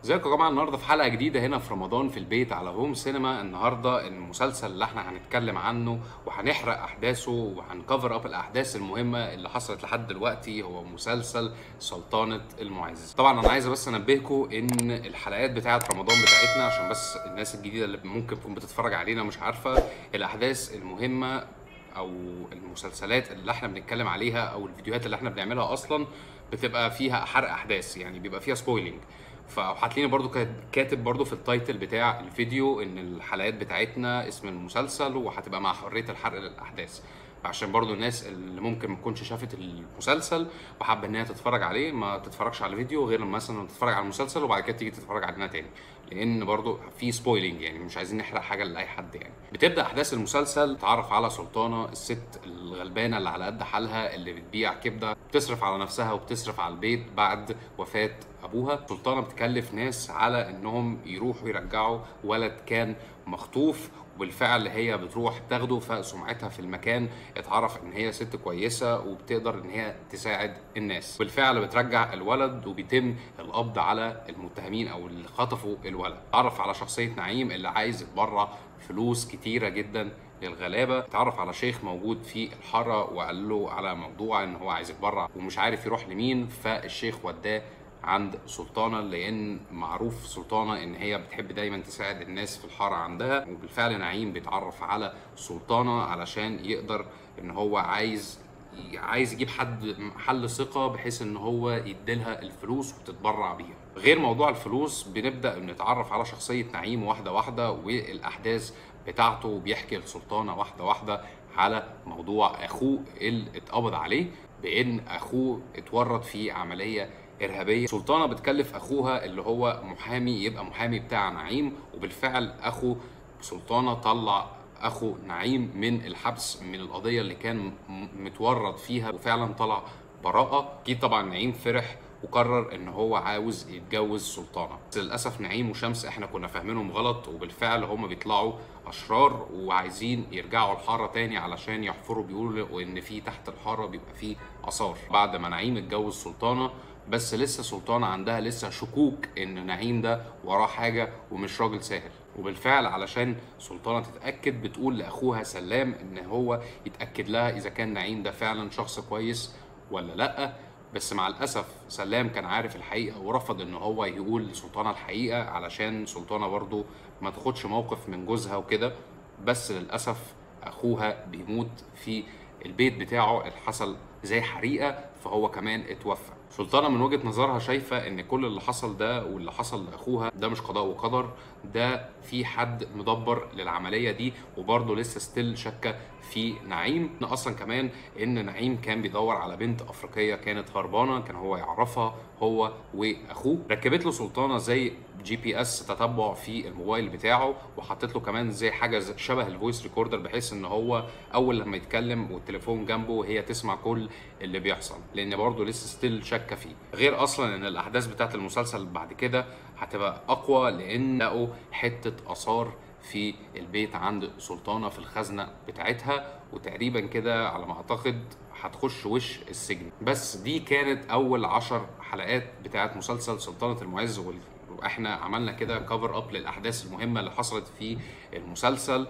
ازيكم يا جماعه النهارده في حلقه جديده هنا في رمضان في البيت على هوم سينما النهارده المسلسل اللي احنا هنتكلم عنه وهنحرق احداثه وهنكفر اب الاحداث المهمه اللي حصلت لحد دلوقتي هو مسلسل سلطنه المعز طبعا انا عايز بس انبهكم ان الحلقات بتاعه رمضان بتاعتنا عشان بس الناس الجديده اللي ممكن تكون بتتفرج علينا مش عارفه الاحداث المهمه او المسلسلات اللي احنا بنتكلم عليها او الفيديوهات اللي احنا بنعملها اصلا بتبقى فيها حرق احداث يعني بيبقى فيها سبويلنج فهتلاقيني برضو كاتب برضو في التايتل بتاع الفيديو ان الحلقات بتاعتنا اسم المسلسل وهتبقى مع حريه الحرق للاحداث عشان برضو الناس اللي ممكن ما تكونش شافت المسلسل وحابه ان هي تتفرج عليه ما تتفرجش على الفيديو غير لما مثلا تتفرج على المسلسل وبعد كده تيجي تتفرج علينا تاني لان برضو في سبويلنج يعني مش عايزين نحرق حاجه لاي حد يعني بتبدا احداث المسلسل تعرف على سلطانه الست الغلبانه اللي على قد حالها اللي بتبيع كبده بتصرف على نفسها وبتصرف على البيت بعد وفاه ابوها سلطانه بتكلف ناس على انهم يروحوا يرجعوا ولد كان مخطوف وبالفعل هي بتروح تاخده فسمعتها في المكان اتعرف ان هي ست كويسه وبتقدر ان هي تساعد الناس بالفعل بترجع الولد وبيتم القبض على المتهمين او اللي خطفوا الولد اتعرف على شخصيه نعيم اللي عايز يتبرع فلوس كتيره جدا للغلابه اتعرف على شيخ موجود في الحاره وقال له على موضوع ان هو عايز يتبرع ومش عارف يروح لمين فالشيخ وداه عند سلطانة لأن معروف سلطانة إن هي بتحب دايما تساعد الناس في الحارة عندها وبالفعل نعيم بيتعرف على سلطانة علشان يقدر إن هو عايز عايز يجيب حد حل ثقة بحيث إن هو يديلها الفلوس وتتبرع بيها غير موضوع الفلوس بنبدأ نتعرف على شخصية نعيم واحدة واحدة والأحداث بتاعته بيحكي لسلطانة واحدة واحدة على موضوع أخوه اللي اتقبض عليه بإن أخوه اتورط في عملية ارهابيه سلطانه بتكلف اخوها اللي هو محامي يبقى محامي بتاع نعيم وبالفعل اخو سلطانه طلع اخو نعيم من الحبس من القضيه اللي كان متورط فيها وفعلا طلع براءه اكيد طبعا نعيم فرح وقرر ان هو عاوز يتجوز سلطانه بس للاسف نعيم وشمس احنا كنا فاهمينهم غلط وبالفعل هم بيطلعوا اشرار وعايزين يرجعوا الحاره تاني علشان يحفروا بيقولوا ان في تحت الحاره بيبقى فيه اثار بعد ما نعيم اتجوز سلطانه بس لسه سلطانة عندها لسه شكوك ان نعيم ده وراه حاجة ومش راجل ساهل وبالفعل علشان سلطانة تتأكد بتقول لأخوها سلام ان هو يتأكد لها اذا كان نعيم ده فعلا شخص كويس ولا لأ بس مع الأسف سلام كان عارف الحقيقة ورفض ان هو يقول لسلطانة الحقيقة علشان سلطانة برضو ما تاخدش موقف من جوزها وكده بس للأسف أخوها بيموت في البيت بتاعه اللي حصل زي حريقة فهو كمان اتوفى سلطانة من وجهة نظرها شايفة ان كل اللي حصل ده واللي حصل لاخوها ده مش قضاء وقدر ده في حد مدبر للعملية دي وبرضه لسه ستيل شاكة في نعيم اصلا كمان ان نعيم كان بيدور على بنت افريقية كانت هربانة كان هو يعرفها هو واخوه ركبت له سلطانة زي جي بي اس تتبع في الموبايل بتاعه وحطت له كمان زي حاجه شبه الفويس ريكوردر بحيث ان هو اول لما يتكلم والتليفون جنبه هي تسمع كل اللي بيحصل لان برضه لسه ستيل شاكه فيه غير اصلا ان الاحداث بتاعت المسلسل بعد كده هتبقى اقوى لان لقوا حته اثار في البيت عند سلطانه في الخزنه بتاعتها وتقريبا كده على ما اعتقد هتخش وش السجن بس دي كانت اول عشر حلقات بتاعت مسلسل سلطنه المعز وال احنا عملنا كده كفر اب للاحداث المهمه اللي حصلت في المسلسل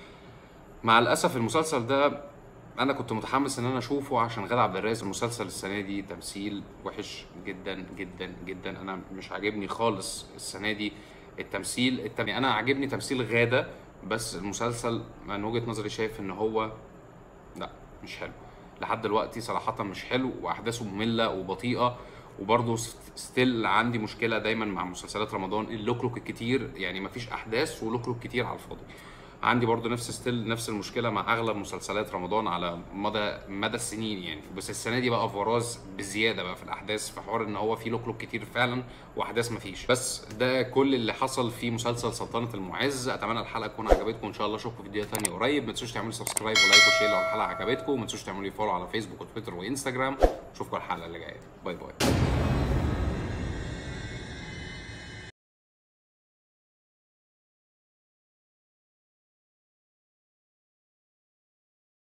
مع الاسف المسلسل ده انا كنت متحمس ان انا اشوفه عشان غادة عبد الرازق المسلسل السنه دي تمثيل وحش جدا جدا جدا انا مش عاجبني خالص السنه دي التمثيل التم... انا عاجبني تمثيل غاده بس المسلسل من وجهه نظري شايف ان هو لا مش حلو لحد دلوقتي صراحه مش حلو واحداثه ممله وبطيئه وبرضه ستيل عندي مشكله دايما مع مسلسلات رمضان اللوكلوك الكتير يعني مفيش احداث ولوكلوك كتير على الفاضي عندي برضه نفس ستيل نفس المشكله مع اغلب مسلسلات رمضان على مدى مدى السنين يعني بس السنه دي بقى فراز بزياده بقى في الاحداث في حوار ان هو في لوكلوك كتير فعلا واحداث مفيش بس ده كل اللي حصل في مسلسل سلطنه المعز اتمنى الحلقه تكون عجبتكم ان شاء الله اشوفكم في فيديو ثانيه قريب ما تنسوش تعملوا سبسكرايب ولايك وشير لو الحلقه عجبتكم وما تنسوش تعملوا لي فولو على فيسبوك وتويتر وانستجرام اشوفكم الحلقه اللي جايه باي باي